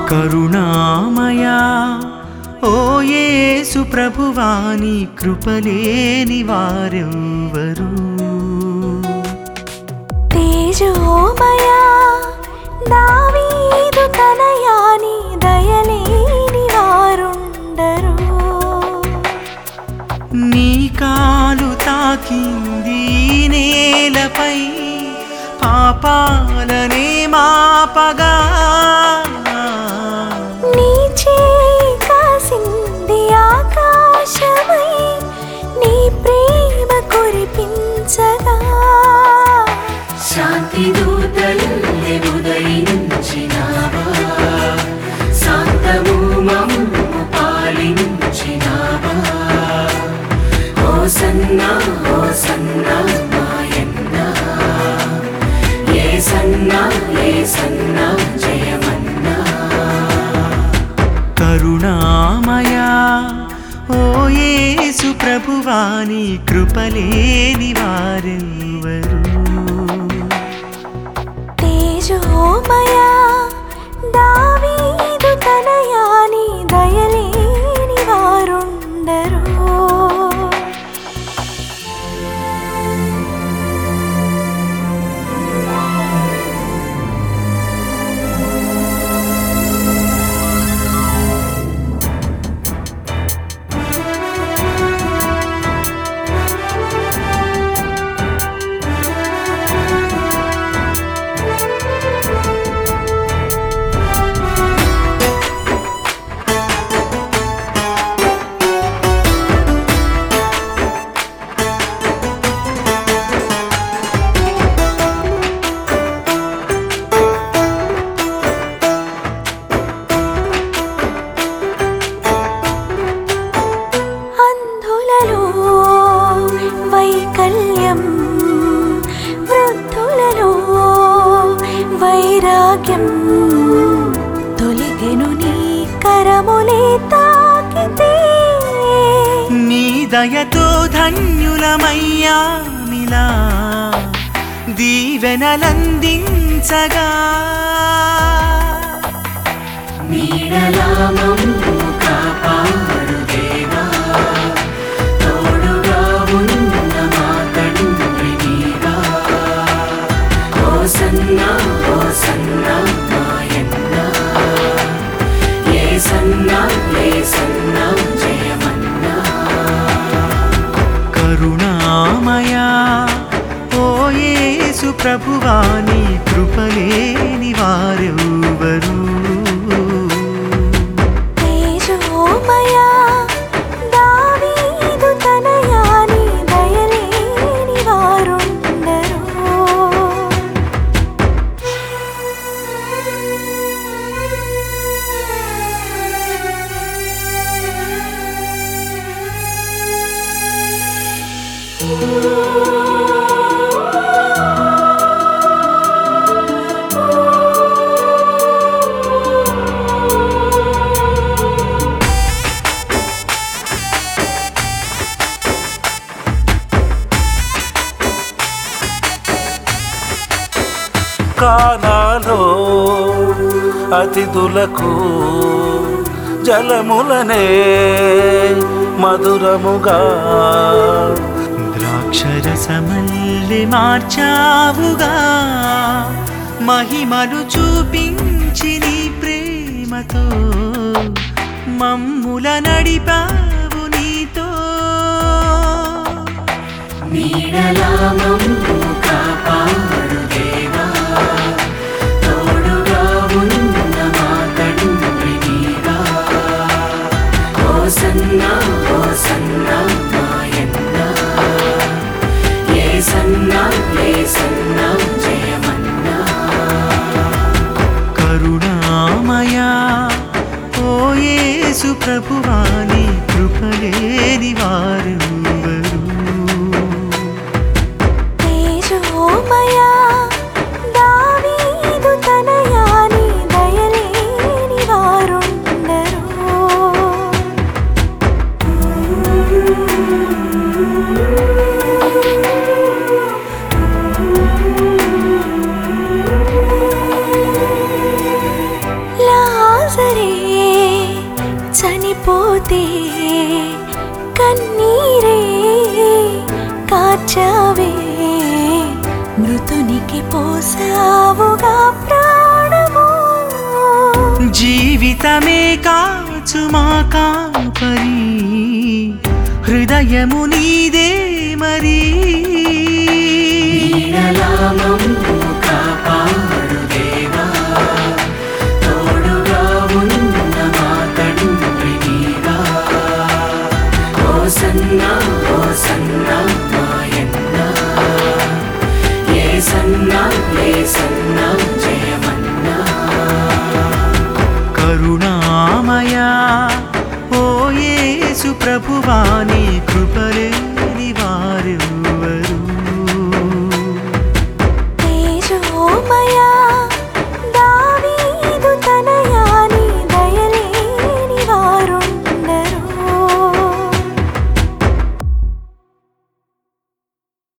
కరుణామయా ఓ యేసు ప్రభువాని కృపలేని వారెవ్వరు తేజోమయా దావీదు తనయాని దయలేని వారుండరు నీ కాలు తాకింది ఈ నేలపై పాపాలనే మాపగా నీ చేయి కాసింది ఆకాశమై నీ ప్రేమ కురిపించగా శాంతి దూతల్లే ఉదయించినావా శాంతము మమ్ము పాలించినావా ఓ సన్నా ఓ సన్నా మాయన్నా ఏ సన్నా ఏ సన్నా జయమన్నా కరుణామయా ఓ యేసు ప్రభువాని కృపలేని వారెవ్వరు తేజోమయా దావీదు తనయాని దయలేని వారుండరు అంధులలో వైకల్యం వృద్ధులలో వైరాగ్యం తొలిగెను నీ కరములే తాకితే నీ దయతో ధన్యులమయ్యా మిలా దీవెనలందించగా నీడలా మమ్ము కాపాడు దేవా తోడుగా ఉన్న మా తండ్రి నీవా ఓ సన్నా ఓ సన్నా మాయన్నా ఏ సన్నా ఏ సన్నా జయమన్నా కరుణామయా ఓ యేసు ప్రభువాని కృపలేని వారెవ్వరు తేజోమయా దావీదు తనయాని దయలేని వారుండరు కానాలో అతిథులకు జలములనే మధురముగా ద్రాక్షరసమల్లి మార్చావుగా మహిమలు చూపించి నీ ప్రేమతో మమ్ముల నడిపావు నీతో నీడలా మమ్ము కాపాడు దేవా తోడుగా ఉన్న మా తండ్రి నీవా ఓ సన్నా ఓ సన్నా మాయన్నా ఏ సన్నా ఏ సన్నా జయమన్నా కరుణామయా ఓ యేసు ప్రభువాని కృపలేని వారెవ్వరు తేజోమయా దావీదు తనయాని దయలేని వారుండరు లాజరే చనిపోతే కన్నీరే కార్చావే మృతునికి పోసావుగా ప్రాణము జీవితమే కాచు మా కాపరి హృదయము నీదే మరి నీడలామము కాపాడు దేవా తోడుగా ఉన్న మా తండ్రి నీవా ఓ సన్నా ఓ సన్నా మాయన్నా ఏ సన్నా ఏ సన్నా జయమన్నా కరుణామయా ఓ యేసు ప్రభువాని కృపలేని వారెవ్వరు